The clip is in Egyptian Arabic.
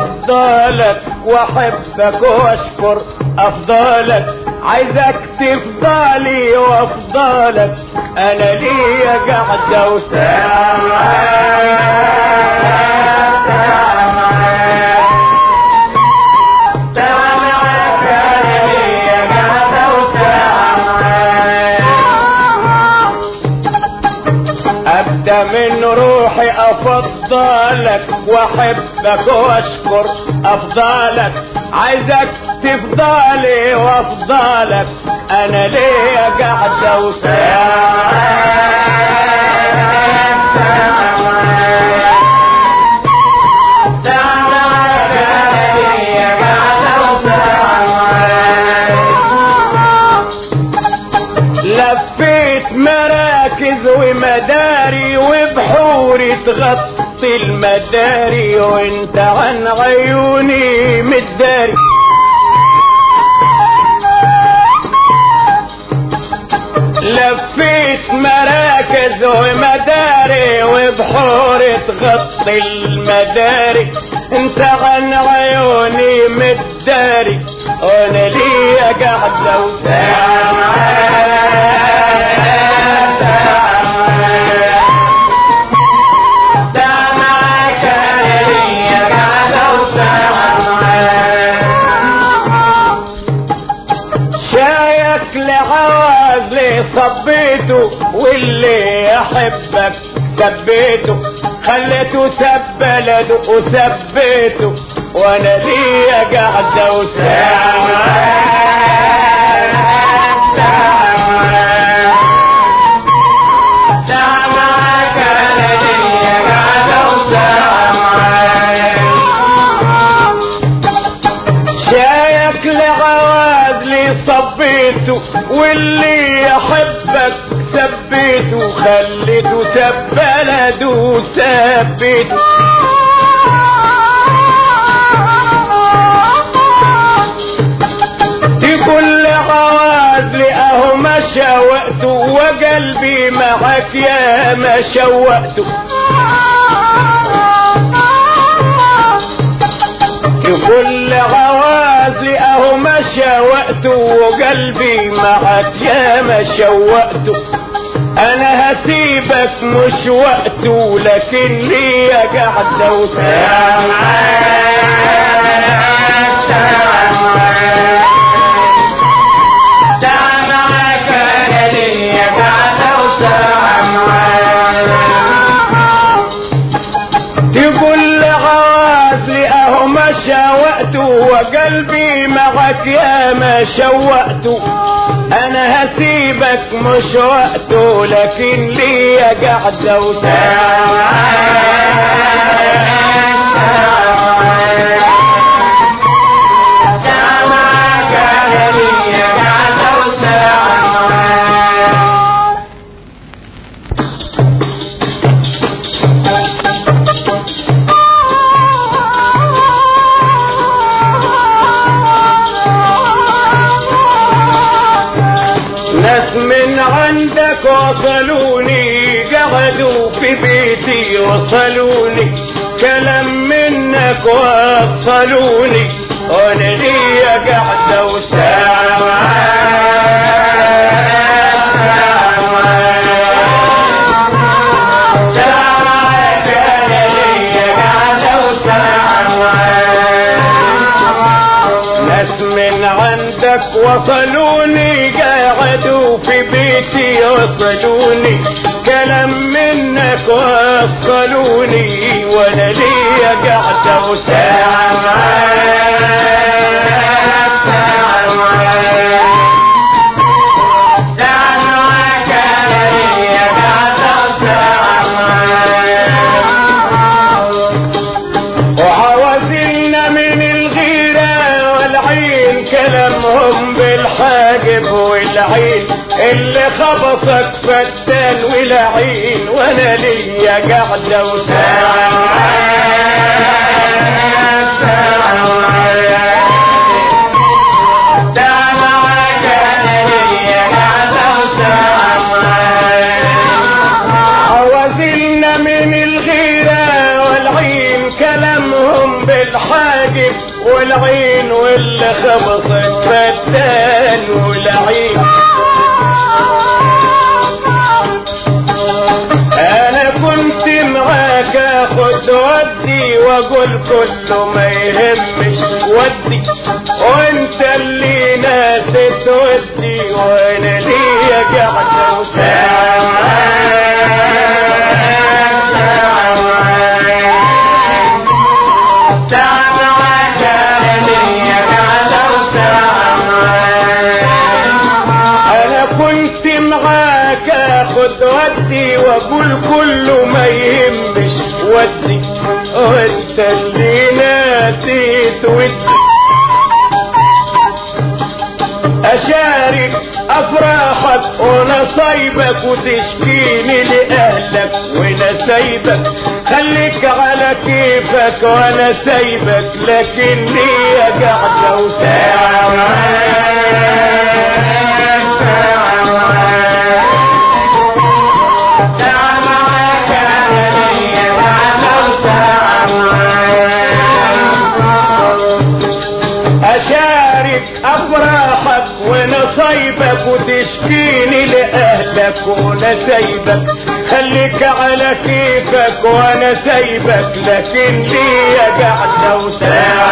افضلك واحبك واشكر افضلك عايزك تفضلي وافضلك انا ليا قعده وساعه ساعة معاك. ساعة معاك أنا ليا قعدة وساعة معاك. ابدا من روحي افضلك واحبك واشكر افضلك عايزك تفضلي وافضلك انا ليا قعده وساعه لفيت مراكز ومداري وبحوري تغطي المداري وانت عن عيوني مداري لفيت مراكز ومداري وبحوري تغطي المداري انت عن عيوني مداري وانا ليا قعده وساعه معاك ساعة معاك. ساعة معاك أنا ليا قعدة وساعة معاك. شايك لعواز لي صبيته واللي يحبك سبيته خليته سب بلده وسبيته وانا ليا قعده وساعه معاك. ساعة معاك. ساعة معاك أنا ليا قعدة وساعة معاك. شايك لغوازلي صبيته واللي يحبك سبيته خليته سب بلده وسبيته دي كل غوازلي اهو ما شوقته وقلبي معك يا ما شوقته كل غوازي اهو ما شوقته وقلبي معك يا ما شوقته انا هسيبك مش وقته لكن ليا قعده وساعه معاك ساعة معاك. ساعة معاك انا ليا قعده وساعه معاك تقول غوازلي اهو ما شوقته وقلبي معك يا ما شوقته انا هسيبك مش وقته لكن ليا قعده وساعه ساعة معاك أنا ليا قعدة وساعة معاك ناس من عندك وصلوني قعدوا في بيتي وصلوني كلام منك وصلوني وانا ليا قعده وساعه معاك ساعة معاك. ساعة معاك أنا ليا قعدة وساعة معاك. ناس من عندك وصلوني قعدوا في بيتي وصلوني كلام منك وصلوني وانا ليا قعده وساعه معاك ساعه معاك ساعه معاك انا ليا قعده وساعه معاك وعوزلنا من الغيرة والعين كلامهم بالحاجب والعين اللي خبطك فتان ولعين وانا ليا قعدة وساعة معاك ساعة معاك ساعة معاك انا ليا قعدة وساعة معاك عوزلنا من الغيرة والعين كلامهم بالحاجب حاجب والعين واللي خبطت فتان والعين انا كنت معاك اخد ودي واقول كله ما يهمش ودي وانت اللي ناس تودي وانا ليا قاعده وساعه انا كنت معاك اخد ودي واقول كله ما يهمش ودي وانت اللي نسيت ودي اشارك افراحك ونصيبك وتشكيني لاهلك وانا سايبك خليك على كيفك وانا سايبك لكن ليا قاعده وساعه اشارك افراحك ونصيبك وتشكيني لاهلك وانا سايبك خليك على كيفك وانا سايبك لكن ليا قاعده وساعه